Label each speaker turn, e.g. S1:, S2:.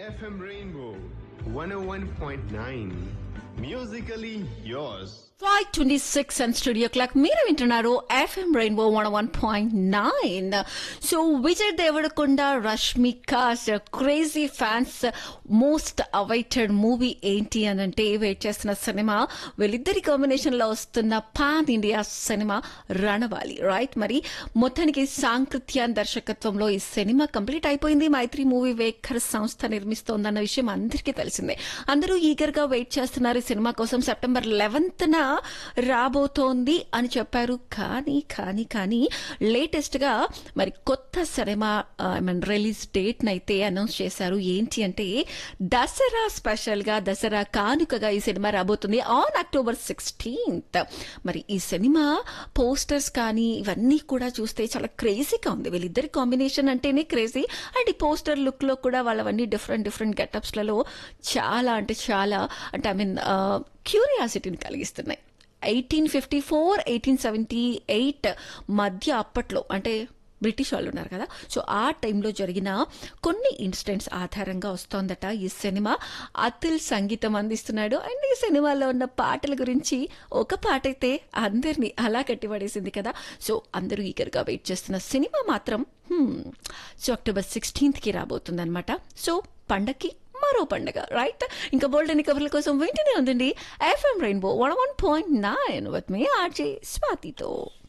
S1: FM Rainbow 101.9. Musically yours.
S2: Five twenty six and studio clock మీరు వింటున్నారు FM rainbow one one point nine so Vijay Deverakonda Rashmika crazy fans most awaited movie ఏంటి అని అంటే wait చేస్తున్న cinema వీళ్ళిద్దరి combination లో వస్తున్న పాన్ ఇండియా సినిమా రణవాలి రైట్ మరి మొత్తానికి సాంకృత్యాన్ దర్శకత్వంలో ఈ సినిమా కంప్లీట్ అయిపోయింది మైత్రి మూవీ వేకర్ సంస్థ నిర్మిస్తోందన్న విషయం అందరికీ తెలిసిందే అందరూ ఈగర్ గా వెయిట్ చేస్తున్నారు ఈ సినిమా కోసం సెప్టెంబర్ లెవెన్త్ న రాబోతోంది అని చెప్పారు కానీ కానీ కానీ లేటెస్ట్ గా మరి కొత్త సినిమా ఐ మీన్ రిలీజ్ డేట్ నైతే అనౌన్స్ చేశారు ఏంటి అంటే దసరా స్పెషల్ గా దసరా కానుకగా ఈ సినిమా రాబోతుంది ఆన్ అక్టోబర్ సిక్స్టీన్త్ మరి ఈ సినిమా పోస్టర్స్ కానీ ఇవన్నీ కూడా చూస్తే చాలా క్రేజీగా ఉంది వీళ్ళిద్దరి కాంబినేషన్ అంటేనే క్రేజీ అండ్ ఈ పోస్టర్ లుక్ లో కూడా వాళ్ళవన్నీ డిఫరెంట్ డిఫరెంట్ గెటప్స్ లలో చాలా అంటే చాలా అంటే ఐ మీన్ క్యూరియాసిటీని కలిగిస్తున్నాయి eighteen fifty four eighteen seventy eight మధ్య అప్పట్లో అంటే బ్రిటిష్ వాళ్ళు ఉన్నారు కదా సో ఆ టైంలో జరిగిన కొన్ని ఇన్సిడెంట్స్ ఆధారంగా వస్తోందట ఈ సినిమా అతుల్ సంగీతం అందిస్తున్నాడు అండ్ ఈ సినిమాలో ఉన్న పాటల గురించి ఒక పాట అయితే అందరినీ అలా కట్టిపడేసింది కదా సో అందరూ ఈగర్గా వెయిట్ చేస్తున్న సినిమా మాత్రం hmm, సో అక్టోబర్ సిక్స్టీన్త్కి రాబోతుందన్నమాట సో పండక్కి మరో పండగ రైట్ ఇంకా బోల్డ్ అని కబుర్ల కోసం వెంటనే ఉందండి FM rainbow one one point nine with మీ ఆర్జే స్వాతితో